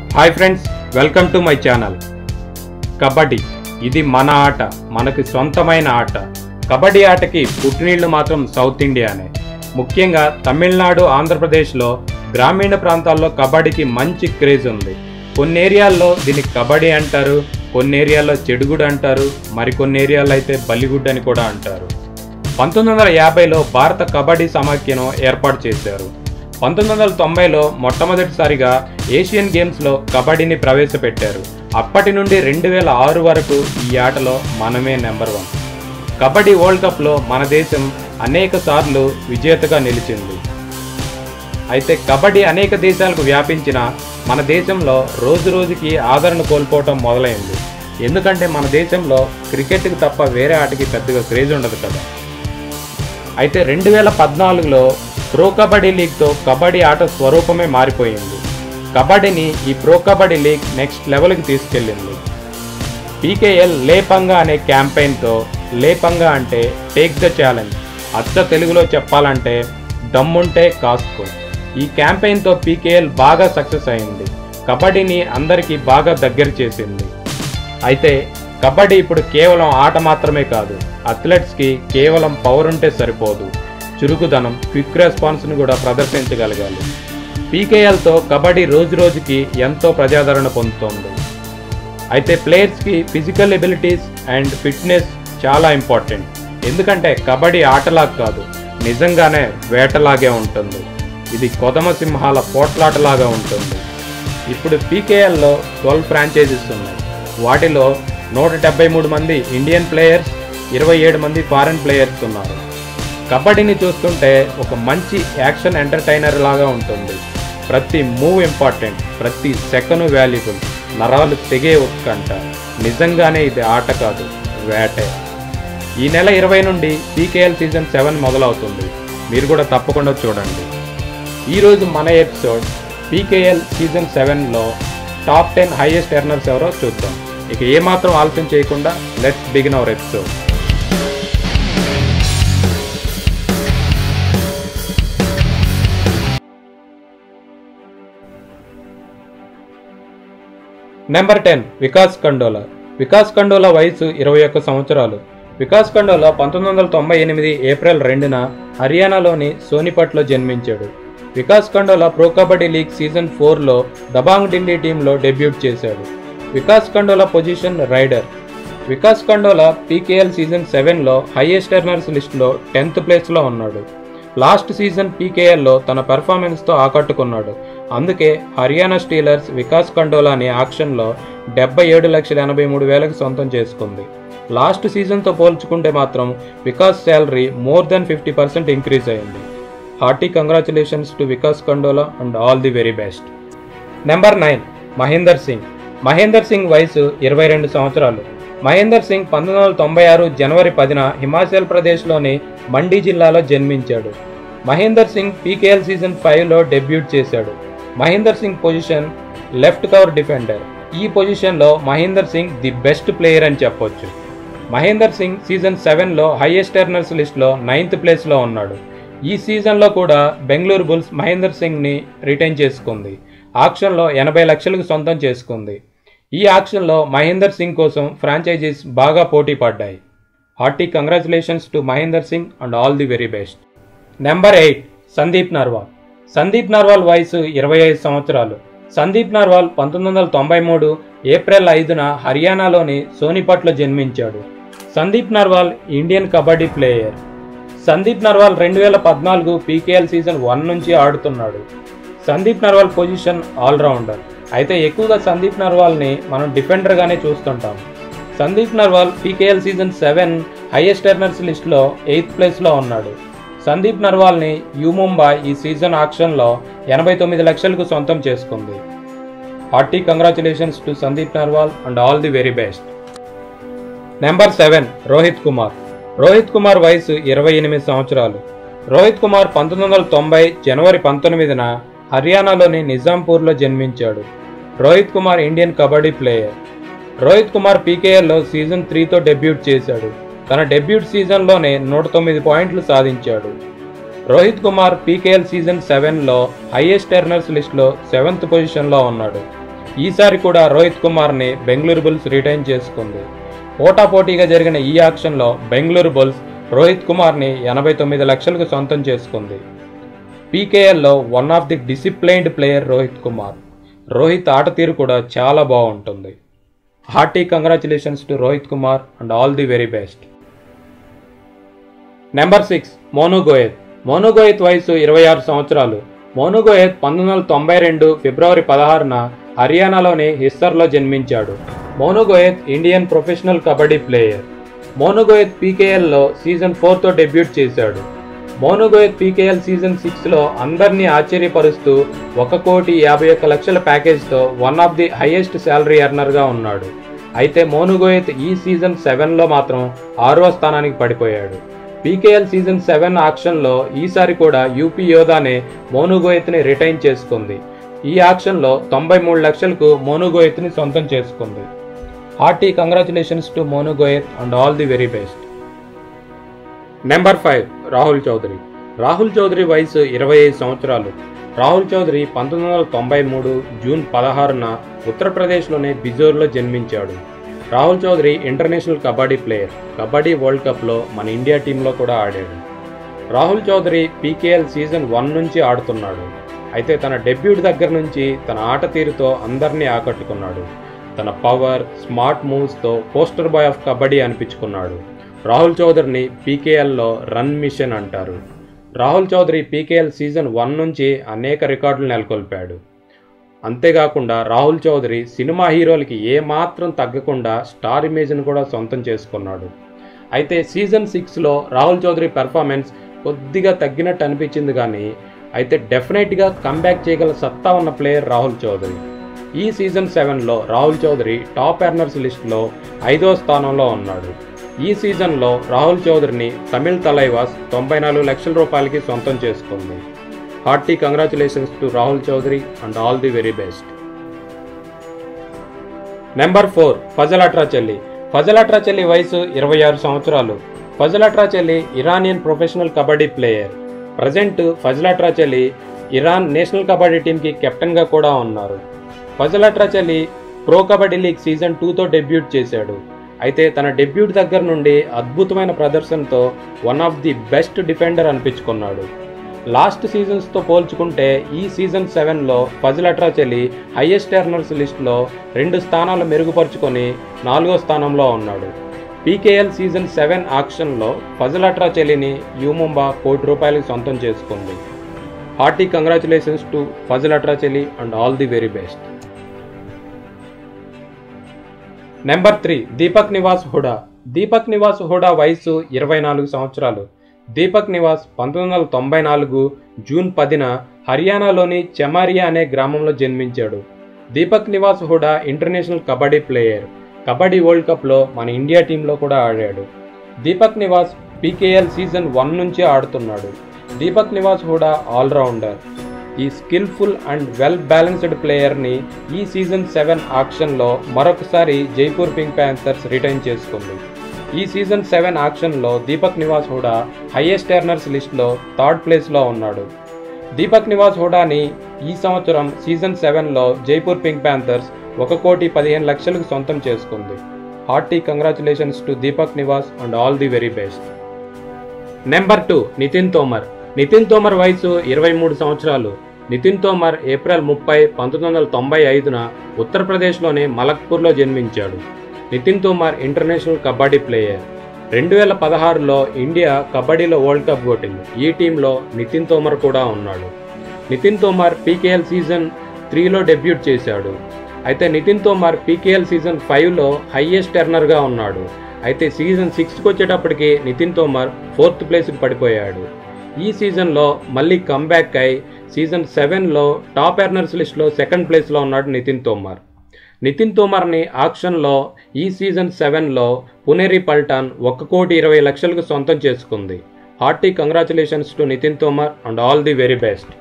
hi friends welcome to my channel kabaddi ఇది మన ఆట మనకి సొంతమైన ఆట కబడ్డీ ఆటకి పుట్టినీళ్లు మాత్రం సౌత్ ఇండియానే ముఖ్యంగా తమిళనాడు ఆంధ్రప్రదేశ్లో గ్రామీణ ప్రాంతాల్లో కబడ్డీకి మంచి క్రేజ్ ఉంది కొన్ని ఏరియాల్లో దీనికి కబడ్డీ అంటారు కొన్ని ఏరియాల్లో చెడుగుడు అంటారు మరికొన్ని ఏరియాల్లో అయితే బల్లిగుడ్ అని కూడా అంటారు పంతొమ్మిది వందల యాభైలో భారత కబడ్డీ సమాఖ్యను ఏర్పాటు చేశారు పంతొమ్మిది వందల తొంభైలో మొట్టమొదటిసారిగా ఏషియన్ గేమ్స్లో కబడ్డీని ప్రవేశపెట్టారు అప్పటి నుండి రెండు వేల ఆరు వరకు ఈ ఆటలో మనమే నెంబర్ వన్ కబడ్డీ వరల్డ్ కప్లో మన దేశం అనేక సార్లు విజేతగా నిలిచింది అయితే కబడ్డీ అనేక దేశాలకు వ్యాపించిన మన దేశంలో రోజు రోజుకి ఆదరణ కోల్పోవటం మొదలైంది ఎందుకంటే మన దేశంలో క్రికెట్కి తప్ప వేరే ఆటకి పెద్దగా క్రేజ్ ఉండదు కదా అయితే రెండు వేల పద్నాలుగులో ప్రో కబడ్డీ లీగ్తో కబడ్డీ ఆట స్వరూపమే మారిపోయింది కబడ్డీని ఈ ప్రో కబడ్డీ లీగ్ నెక్స్ట్ లెవెల్కి తీసుకెళ్ళింది పీకేఎల్ లేపంగా అనే క్యాంపెయిన్తో లేపంగా అంటే టేక్ ద ఛాలెంజ్ అచ్చ తెలుగులో చెప్పాలంటే దమ్ముంటే కాసుకో ఈ క్యాంపెయిన్తో పీకేఎల్ బాగా సక్సెస్ అయింది కబడ్డీని అందరికీ బాగా దగ్గర చేసింది అయితే కబడ్డీ ఇప్పుడు కేవలం ఆట మాత్రమే కాదు అథ్లెట్స్కి కేవలం పవర్ ఉంటే సరిపోదు చురుకుదనం క్విక్ రెస్పాన్స్ను కూడా ప్రదర్శించగలగాలి పీకేఎల్తో కబడ్డీ రోజు రోజుకి ఎంతో ప్రజాదరణ పొందుతోంది అయితే ప్లేయర్స్కి ఫిజికల్ ఎబిలిటీస్ అండ్ ఫిట్నెస్ చాలా ఇంపార్టెంట్ ఎందుకంటే కబడ్డీ ఆటలాగా కాదు నిజంగానే వేటలాగే ఉంటుంది ఇది కొదమ సింహాల పోట్లాటలాగా ఉంటుంది ఇప్పుడు పీకేఎల్లో ట్వెల్వ్ ఫ్రాంచైజీస్ ఉన్నాయి వాటిలో నూట డెబ్బై మూడు మంది ఇండియన్ ప్లేయర్స్ ఇరవై ఏడు మంది ఫారెన్ ప్లేయర్స్ ఉన్నారు కబడ్డీని చూస్తుంటే ఒక మంచి యాక్షన్ ఎంటర్టైనర్ లాగా ఉంటుంది ప్రతి మూవ్ ఇంపార్టెంట్ ప్రతి సెకండ్ వాల్యుబుల్ నరాలు తెగే ఉత్కంఠ నిజంగానే ఇది ఆట కాదు వేటే ఈ నెల ఇరవై నుండి పీకేఎల్ సీజన్ సెవెన్ మొదలవుతుంది మీరు కూడా తప్పకుండా చూడండి ఈరోజు మన ఎపిసోడ్ పీకేఎల్ సీజన్ సెవెన్లో టాప్ టెన్ హైయెస్ట్ ఎర్నర్స్ ఎవరో చూద్దాం ఇక ఏమాత్రం ఆలస్యం చేయకుండా let's begin our episode number ten Vikas Kandola Vikas Kandola వయసు ఇరవై ఒక్క సంవత్సరాలు వికాస్ కండోలా పంతొమ్మిది వందల తొంభై ఎనిమిది ఏప్రిల్ రెండున హర్యానాలోని సోనిపట్లో జన్మించాడు Vikas Kandola pro kabaddi league season ఫోర్లో దబాంగ్ ఢిల్లీ టీంలో డెబ్యూట్ చేశాడు Vikas Kandola position raider Vikas Kandola PKL season సెవెన్లో హైయెస్ట్ ఎర్నర్స్ లిస్టులో టెన్త్ ప్లేస్లో ఉన్నాడు లాస్ట్ సీజన్ పీకేఎల్లో తన పెర్ఫార్మెన్స్తో ఆకట్టుకున్నాడు అందుకే హర్యానా స్టీలర్స్ వికాస్ కండోలాని ఆక్షన్లో డెబ్బై ఏడు లక్షల ఎనభై మూడు వేలకు సొంతం చేసుకుంది లాస్ట్ సీజన్తో పోల్చుకుంటే మాత్రం Vikas salary more than fifty percent increase అయింది hearty congratulations to Vikas Kandola and all the very best number nine Mahender Singh Mahender Singh వయసు ఇరవై రెండు సంవత్సరాలు మహేందర్ సింగ్ పంతొమ్మిది వందల తొంభై ఆరు జనవరి పదిన హిమాచల్ ప్రదేశ్లోని మండి జిల్లాలో జన్మించాడు మహేందర్ సింగ్ పీకేఎల్ సీజన్ ఫైవ్లో డెబ్యూట్ చేశాడు Mahender Singh position left cover defender ఈ పొజిషన్లో Mahender Singh the best player అని చెప్పొచ్చు మహేందర్ సింగ్ సీజన్ సెవెన్లో హైయెస్ట్ ఎర్నర్స్ లిస్ట్లో నైన్త్ ప్లేస్లో ఉన్నాడు ఈ సీజన్లో కూడా బెంగళూరు బుల్స్ మహేందర్ సింగ్ని రిటైన్ చేసుకుంది ఆక్షన్లో ఎనభై లక్షలకు సొంతం చేసుకుంది ఈ ఆక్షన్లో మహేందర్ సింగ్ కోసం ఫ్రాంచైజీస్ బాగా పోటీ పడ్డాయి hearty congratulations to Mahender Singh and all the very best number eight Sandeep Narwal Sandeep Narwal వయసు ఇరవై ఐదు సంవత్సరాలు సందీప్ నర్వాల్ పంతొమ్మిది వందల తొంభై మూడు ఏప్రిల్ ఐదున హర్యానాలోని సోనిపట్లో జన్మించాడు సందీప్ నర్వాల్ ఇండియన్ కబడ్డీ ప్లేయర్ సందీప్ నర్వాల్ రెండు వేల పద్నాలుగు పీకేఎల్ సీజన్ వన్ నుంచి ఆడుతున్నాడు సందీప్ నర్వాల్ పొజిషన్ ఆల్రౌండర్ అయితే ఎక్కువగా సందీప్ నర్వాల్ని మనం డిఫెండర్గానే చూస్తుంటాం Sandeep Narwal PKL season seven highest earners లిస్ట్లో ఎయిత్ ప్లేస్లో ఉన్నాడు సందీప్ నర్వాల్ని యూ ముంబై ఈ సీజన్ ఆక్షన్లో ఎనభై తొమ్మిది లక్షలకు సొంతం చేసుకుంది hearty congratulations to Sandeep Narwal and all the very best number seven Rohit Kumar Rohit Kumar వయసు ఇరవై ఎనిమిది సంవత్సరాలు రోహిత్ కుమార్ పంతొమ్మిది వందల తొంభై జనవరి పంతొమ్మిదిన హర్యానాలోని నిజాంపూర్లో జన్మించాడు రోహిత్ కుమార్ ఇండియన్ కబడ్డీ ప్లేయర్ రోహిత్ కుమార్ పీకేఎల్లో సీజన్ త్రీతో డెబ్యూట్ చేశాడు తన డెబ్యూట్ సీజన్లోనే నూట తొమ్మిది పాయింట్లు సాధించాడు రోహిత్ కుమార్ పీకేఎల్ సీజన్ సెవెన్లో హైయెస్ట్ ఎర్నర్స్ లిస్ట్లో సెవెంత్ పొజిషన్లో ఉన్నాడు ఈసారి కూడా రోహిత్ కుమార్ని బెంగళూరు బుల్స్ రిటైన్ చేసుకుంది పోటాపోటీగా జరిగిన ఈ యాక్షన్లో బెంగళూరు బుల్స్ రోహిత్ కుమార్ని ఎనభై తొమ్మిది లక్షలకు సొంతం చేసుకుంది పీకేఎల్లో one of the disciplined player Rohit Kumar Rohit ఆట తీరు కూడా చాలా బాగుంటుంది hearty congratulations to Rohit Kumar and all the very best number six Monu Goyat Monu Goyat వయసు ఇరవై ఆరు సంవత్సరాలు మోను గోయత్ పంతొమ్మిది వందల తొంభై రెండు ఫిబ్రవరి పదహారున హర్యానాలోని హిస్సర్లో జన్మించాడు Monu Goyat Indian professional kabaddi player Monu Goyat పీకేఎల్లో సీజన్ ఫోర్తో డెబ్యూట్ చేశాడు మోను గోయత్ పీకేఎల్ సీజన్ సిక్స్లో అందరినీ ఆశ్చర్యపరుస్తూ ఒక కోటి యాభై ఒక్క లక్షల ప్యాకేజ్తో one of the highest salary ఎర్నర్గా ఉన్నాడు అయితే మోను గోయత్ ఈ సీజన్ సెవెన్లో మాత్రం ఆరవ స్థానానికి పడిపోయాడు పీకేఎల్ సీజన్ సెవెన్ ఆక్షన్లో ఈసారి కూడా యూపీ యోధానే మోను గోయత్ని రిటైన్ చేసుకుంది ఈ ఆక్షన్లో తొంభై మూడు లక్షలకు మోను గోయత్ని సొంతం చేసుకుంది hearty congratulations to Monu Goyat and all the very best number five Rahul Chaudhari Rahul Chaudhari వయసు ఇరవై ఐదు సంవత్సరాలు రాహుల్ చౌదరి పంతొమ్మిది వందల తొంభై మూడు జూన్ పదహారున ఉత్తరప్రదేశ్లోని బిజోర్లో జన్మించాడు Rahul Chaudhari international kabaddi player kabaddi world కప్లో మన ఇండియా టీంలో కూడా ఆడాడు Rahul Chaudhari PKL season one నుంచి ఆడుతున్నాడు అయితే తన డెబ్యూట్ దగ్గర నుంచి తన ఆట తీరుతో అందరినీ ఆకట్టుకున్నాడు తన పవర్ స్మార్ట్ మూవ్స్తో పోస్టర్ బాయ్ ఆఫ్ కబడ్డీ అనిపించుకున్నాడు రాహుల్ చౌదరిని పీకేఎల్లో రన్ మిషన్ అంటారు Rahul Chaudhari PKL season one నుంచి అనేక రికార్డులు నెలకొల్పాడు అంతేకాకుండా రాహుల్ చౌదరి సినిమా హీరోలకి ఏమాత్రం తగ్గకుండా స్టార్ ఇమేజ్ను కూడా సొంతం చేసుకున్నాడు అయితే సీజన్ సిక్స్లో రాహుల్ చౌదరి పెర్ఫార్మెన్స్ కొద్దిగా తగ్గినట్టు అనిపించింది కానీ అయితే డెఫినెట్గా కంబ్యాక్ చేయగల సత్తా ఉన్న ప్లేయర్ రాహుల్ చౌదరి ఈ సీజన్ సెవెన్లో రాహుల్ చౌదరి టాప్ ఎర్నర్స్ లిస్టులో ఐదో స్థానంలో ఉన్నాడు ఈ సీజన్లో రాహుల్ చౌదరిని తమిళ్ తలైవాస్ తొంభై నాలుగు లక్షల రూపాయలకి సొంతం చేసుకుంది hearty congratulations to Rahul Chaudhari and all the very best number four Fazel Atrachali Fazel Atrachali వయసు ఇరవై ఆరు సంవత్సరాలు Fazel Atrachali Iranian professional kabaddi player present Fazel Atrachali Iran national kabaddi టీంకి కెప్టెన్గా కూడా ఉన్నారు Fazel Atrachali pro kabaddi league season టూతో డెబ్యూట్ చేశాడు అయితే తన డెబ్యూట్ దగ్గర నుండి అద్భుతమైన ప్రదర్శనతో one of the best defender అనిపించుకున్నాడు లాస్ట్ సీజన్స్తో పోల్చుకుంటే ఈ సీజన్ సెవెన్లో ఫజిల్ అట్రాచెలి హైయెస్ట్ ఎర్నర్స్ లిస్ట్లో రెండు స్థానాలు మెరుగుపరుచుకొని నాలుగో స్థానంలో ఉన్నాడు పీకేఎల్ సీజన్ సెవెన్ ఆక్షన్లో ఫజిల్ అట్రాచెలిని యూముంబా కోటి రూపాయలకు సొంతం చేసుకుంది hearty congratulations to Fazel Atrachali and all the very best number three Deepak Niwas Hooda Deepak Niwas Hooda వయసు ఇరవై నాలుగు సంవత్సరాలు దీపక్ నివాస్ పంతొమ్మిది వందల తొంభై నాలుగు జూన్ పదిన హర్యానాలోని చెమారియా అనే గ్రామంలో జన్మించాడు Deepak Niwas Hooda international kabaddi player kabaddi world కప్లో మన ఇండియా టీంలో కూడా ఆడాడు Deepak Niwas PKL season one నుంచి ఆడుతున్నాడు దీపక్ నివాస్ హుడా ఆల్రౌండర్ ఈ స్కిల్ఫుల్ అండ్ వెల్ బ్యాలెన్స్డ్ ప్లేయర్ని ఈ సీజన్ సెవెన్ ఆక్షన్లో మరొకసారి జైపూర్ పింక్ ప్యాంథర్స్ రిటైన్ చేసుకుంది ఈ సీజన్ సెవెన్ ఆక్షన్లో దీపక్ నివాస్ హుడా హైయెస్ట్ ఎర్నర్స్ లిస్ట్లో థర్డ్ ప్లేస్లో ఉన్నాడు దీపక్ నివాస్ హుడాని ఈ సంవత్సరం సీజన్ సెవెన్లో జైపూర్ పింక్ ప్యాంథర్స్ ఒక కోటి పదిహేను లక్షలకు సొంతం చేసుకుంది hearty congratulations to Deepak Niwas and all the very best number two Nitin Tomar Nitin Tomar వయసు ఇరవై మూడు సంవత్సరాలు నితిన్ తోమర్ ఏప్రిల్ ముప్పై పంతొమ్మిది వందల తొంభై ఐదున ఉత్తరప్రదేశ్లోని మలక్పూర్లో జన్మించాడు నితిన్ తోమర్ ఇంటర్నేషనల్ కబడ్డీ ప్లేయర్ రెండు వేల పదహారులో ఇండియా కబడ్డీలో వరల్డ్ కప్ కొట్టింది ఈ టీంలో నితిన్ తోమర్ కూడా ఉన్నాడు నితిన్ తోమర్ పీకేఎల్ సీజన్ త్రీలో డెబ్యూట్ చేశాడు అయితే నితిన్ తోమర్ పీకేఎల్ సీజన్ ఫైవ్లో హైయెస్ట్ ఎర్నర్గా ఉన్నాడు అయితే సీజన్ సిక్స్కి వచ్చేటప్పటికి నితిన్ తోమర్ ఫోర్త్ ప్లేస్కి పడిపోయాడు ఈ సీజన్లో మళ్ళీ కంబ్యాక్ అయి సీజన్ సెవెన్లో టాప్ ఎర్నర్స్ లిస్ట్లో సెకండ్ ప్లేస్లో ఉన్నాడు నితిన్ తోమర్ నితిన్ తోమర్ని ఆక్షన్లో ఈ సీజన్ సెవెన్లో పునేరి పల్టాన్ ఒక్క కోటి ఇరవై లక్షలకు సొంతం చేసుకుంది hearty congratulations to Nitin Tomar and all the very best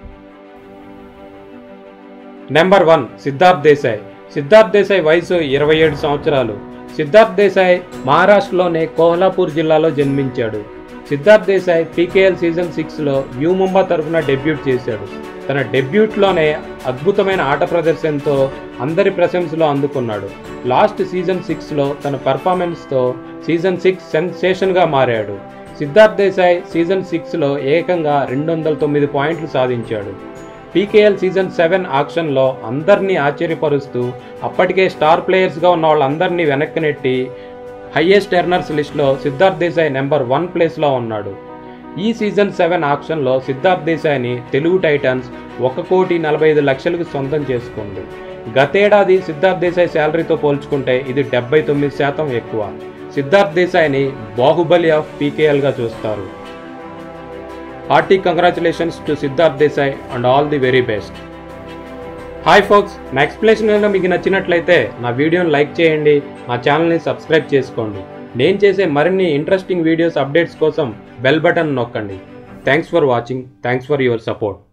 number one Siddharth Desai Siddharth Desai వయసు ఇరవై ఏడు సంవత్సరాలు సిద్ధార్థ్ దేశాయ్ మహారాష్ట్రలోని కోహ్లాపూర్ జిల్లాలో జన్మించాడు సిద్ధార్థ్ దేశాయ్ పీకేఎల్ సీజన్ సిక్స్లో యూ ముంబా తరఫున డెబ్యూట్ చేశాడు తన డెబ్యూట్లోనే అద్భుతమైన ఆట ప్రదర్శనతో అందరి ప్రశంసలు అందుకున్నాడు లాస్ట్ సీజన్ సిక్స్లో తన పర్ఫార్మెన్స్తో సీజన్ సిక్స్ సెన్సేషన్గా మారాడు సిద్ధార్థ్ దేశాయ్ సీజన్ సిక్స్లో ఏకంగా రెండు వందల తొమ్మిది పాయింట్లు సాధించాడు పీకేఎల్ సీజన్ సెవెన్ ఆక్షన్లో అందరినీ ఆశ్చర్యపరుస్తూ అప్పటికే స్టార్ ప్లేయర్స్గా ఉన్న వాళ్ళందరినీ వెనక్కి నెట్టి హయ్యెస్ట్ ఎర్నర్స్ లిస్ట్లో సిద్ధార్థ్ దేశాయ్ నెంబర్ వన్ ప్లేస్లో ఉన్నాడు ఈ సీజన్ సెవెన్ ఆక్షన్లో సిద్ధార్థ్ దేశాయ్ని తెలుగు టైటన్స్ ఒక కోటి నలభై ఐదు లక్షలకు సొంతం చేసుకుంది గతేడాది సిద్ధార్థ్ దేశాయ్ శాలరీతో పోల్చుకుంటే ఇది డెబ్బై తొమ్మిది శాతం ఎక్కువ సిద్ధార్థ్ దేశాయ్ని బాహుబలి ఆఫ్ పీకేఎల్గా చూస్తారు hearty congratulations to Siddharth Desai and all the very best hi folks నా ఎక్స్ప్లెనేషన్ కనుక మీకు నచ్చినట్లయితే నా వీడియోని లైక్ చేయండి మా ఛానల్ని సబ్స్క్రైబ్ చేసుకోండి నేను చేసే మరిన్ని ఇంట్రెస్టింగ్ వీడియోస్ అప్డేట్స్ కోసం బెల్ బటన్ నొక్కండి thanks for watching thanks for your support